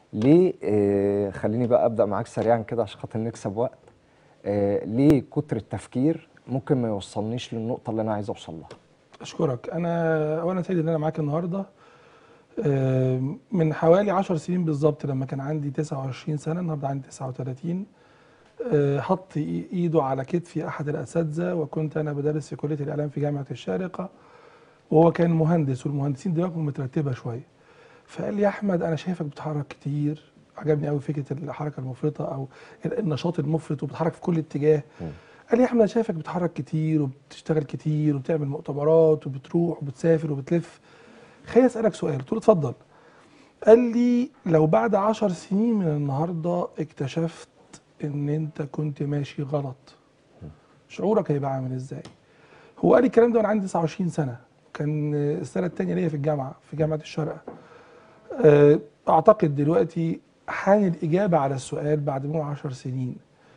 ليه آه خليني بقى ابدا معاك سريعا كده عشان خاطر نكسب وقت آه ليه كتر التفكير ممكن ما يوصلنيش للنقطه اللي انا عايز اوصل لها اشكرك انا اولا سعيد ان انا معاك النهارده آه، من حوالي 10 سنين بالظبط لما كان عندي 29 سنه النهارده عندي 39 آه، حط إي- ايده على كتفي احد الاساتذه وكنت انا بدرس في كليه الاعلام في جامعه الشارقه وهو كان مهندس والمهندسين دماغهم مترتبه شويه فقال لي يا احمد انا شايفك بتتحرك كتير عجبني قوي فكره الحركه المفرطه او النشاط المفرط وبتتحرك في كل اتجاه قال لي يا احمد انا شايفك بتتحرك كتير وبتشتغل كتير وبتعمل مؤتمرات وبتروح وبتسافر وبتلف خليني اسالك سؤال قلت له اتفضل قال لي لو بعد عشر سنين من النهارده اكتشفت ان انت كنت ماشي غلط شعورك هيبقى عامل ازاي هو قال لي الكلام ده وانا عندي 29 سنه كان السنه الثانيه ليا في الجامعه في جامعه الشارقه آه، اعتقد دلوقتي حان الاجابه على السؤال بعد مرور 10 سنين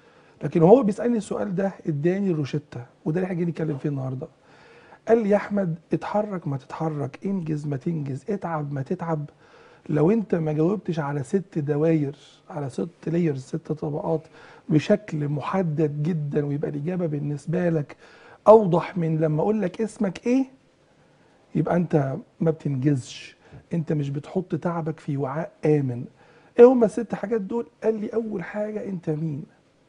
لكن هو بيسالني السؤال ده اداني الروشته وده اللي هنيجي نتكلم فيه النهارده قال لي يا احمد اتحرك ما تتحرك انجز ما تنجز اتعب ما تتعب لو انت ما جاوبتش على ست دواير على ست لايرز ست طبقات بشكل محدد جدا ويبقى الاجابه بالنسبه لك اوضح من لما اقول لك اسمك ايه يبقى انت ما بتنجزش انت مش بتحط تعبك في وعاء امن ايه هما الست حاجات دول قال لي اول حاجه انت مين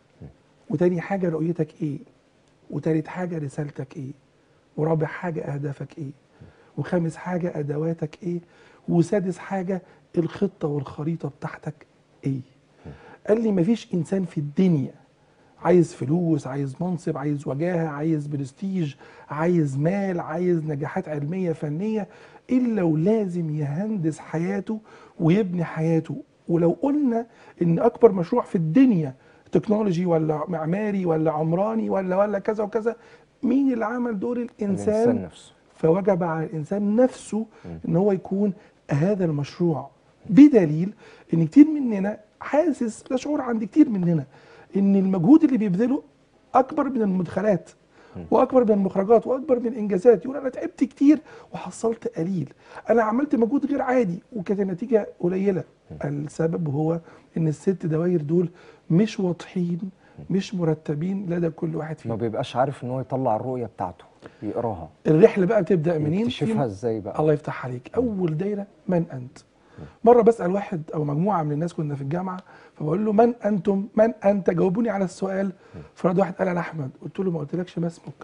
وتاني حاجه رؤيتك ايه وتالت حاجه رسالتك ايه ورابع حاجه اهدافك ايه وخامس حاجه ادواتك ايه وسادس حاجه الخطه والخريطه بتاعتك ايه قال لي مفيش انسان في الدنيا عايز فلوس عايز منصب عايز وجاهه عايز برستيج عايز مال عايز نجاحات علميه فنيه الا ولازم يهندس حياته ويبني حياته ولو قلنا ان اكبر مشروع في الدنيا تكنولوجي ولا معماري ولا عمراني ولا ولا كذا وكذا مين اللي عمل دور الانسان, الانسان نفسه فوجب على الانسان نفسه ان هو يكون هذا المشروع بدليل ان كتير مننا حاسس ده شعور عند كتير مننا ان المجهود اللي بيبذله اكبر من المدخلات واكبر من المخرجات واكبر من الانجازات يقول انا تعبت كتير وحصلت قليل انا عملت مجهود غير عادي وكانت النتيجه قليله السبب هو ان الست دواير دول مش واضحين مش مرتبين لدى كل واحد ما فيهم بيبقاش عارف ان هو يطلع الرؤيه بتاعته يقراها الرحله بقى بتبدا منين يكتشفها في- ازاي بقى الله يفتح عليك اول دايره من انت مره بسال واحد او مجموعه من الناس كنا في الجامعه فبقول له من انتم من انت جاوبوني على السؤال فرد واحد قال انا احمد قلت له ما قلتلكش ما اسمك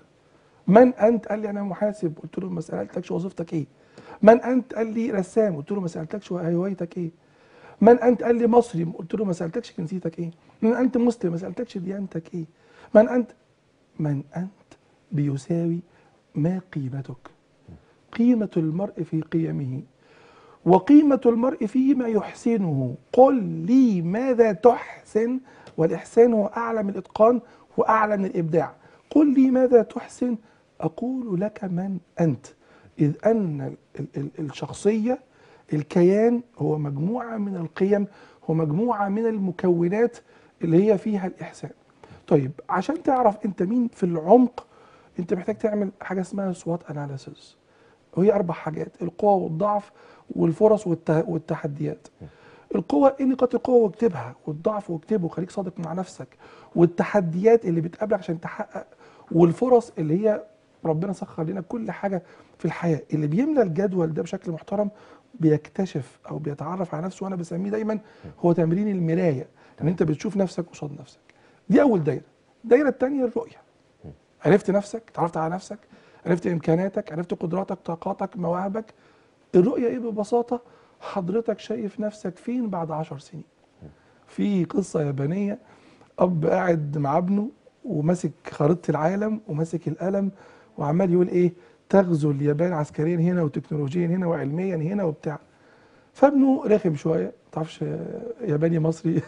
من انت قال لي انا محاسب قلت له ما سالتكش وظيفتك ايه من انت قال لي رسام قلت له ما سالتكش هوايتك ايه من انت قال لي مصري قلت له ما سالتكش جنسيتك ايه من انت مسلم ما سالتكش ديانتك ايه من انت من انت بيساوي ما قيمتك قيمة المرء في قيمه وقيمة المرء فيما يحسنه قل لي ماذا تحسن والإحسان هو أعلى من الإتقان وأعلى من الإبداع قل لي ماذا تحسن أقول لك من أنت إذ أن ال- ال- الشخصية الكيان هو مجموعة من القيم هو مجموعة من المكونات اللي هي فيها الإحسان طيب عشان تعرف أنت مين في العمق أنت محتاج تعمل حاجة اسمها سوات أناليسيس وهي اربع حاجات القوه والضعف والفرص والت- والتحديات القوة ايه نقاط القوة واكتبها والضعف واكتبه خليك صادق مع نفسك والتحديات اللي بتقابلك عشان تحقق والفرص اللي هي ربنا سخر لنا كل حاجة في الحياة اللي بيملى الجدول ده بشكل محترم بيكتشف او بيتعرف على نفسه وانا بسميه دايما هو تمرين المراية ان انت بتشوف نفسك قصاد نفسك دي اول دايرة الدايرة الثانية الرؤية عرفت نفسك اتعرفت على نفسك عرفت امكاناتك عرفت قدراتك طاقاتك مواهبك الرؤيه ايه ببساطه حضرتك شايف نفسك فين بعد عشر سنين في قصه يابانيه اب قاعد مع ابنه وماسك خريطه العالم وماسك القلم وعمال يقول ايه تغزو اليابان عسكريا هنا وتكنولوجيا هنا وعلميا هنا وبتاع فابنه رخم شويه تعرفش ياباني مصري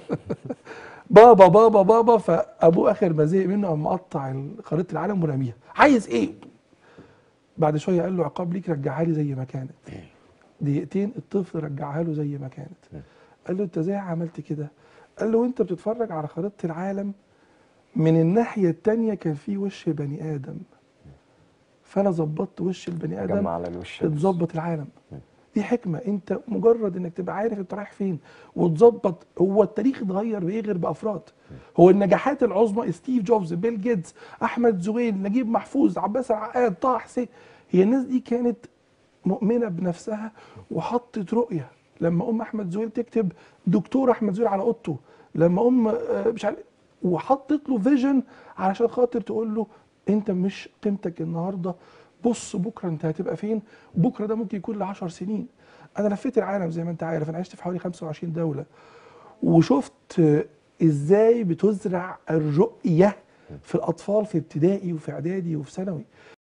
بابا بابا بابا فابوه اخر ما زهق منه قام مقطع خريطه العالم ورميها عايز ايه بعد شويه قال له عقاب ليك رجعها لي زي ما كانت دقيقتين الطفل رجعها له زي ما كانت قال له انت ازاي عملت كده قال له وانت بتتفرج على خريطه العالم من الناحيه التانية كان في وش بني ادم فانا ظبطت وش البني ادم جمع على الوش بس. اتظبط العالم دي حكمه انت مجرد انك تبقى عارف انت رايح فين وتظبط هو التاريخ اتغير بايه غير بافراد هو النجاحات العظمى ستيف جوبز بيل جيتس احمد زويل نجيب محفوظ عباس العقاد طه حسين هي الناس دي كانت مؤمنه بنفسها وحطت رؤيه لما ام احمد زويل تكتب دكتور احمد زويل على اوضته لما ام آه، مش عارف وحطت له فيجن علشان خاطر تقول له انت مش قيمتك النهارده بص بكره انت هتبقى فين بكره ده ممكن يكون ل 10 سنين انا لفيت العالم زي ما انت عارف انا عشت في حوالي 25 دوله وشفت آه، ازاي بتزرع الرؤيه في الاطفال في ابتدائي وفي اعدادي وفي ثانوي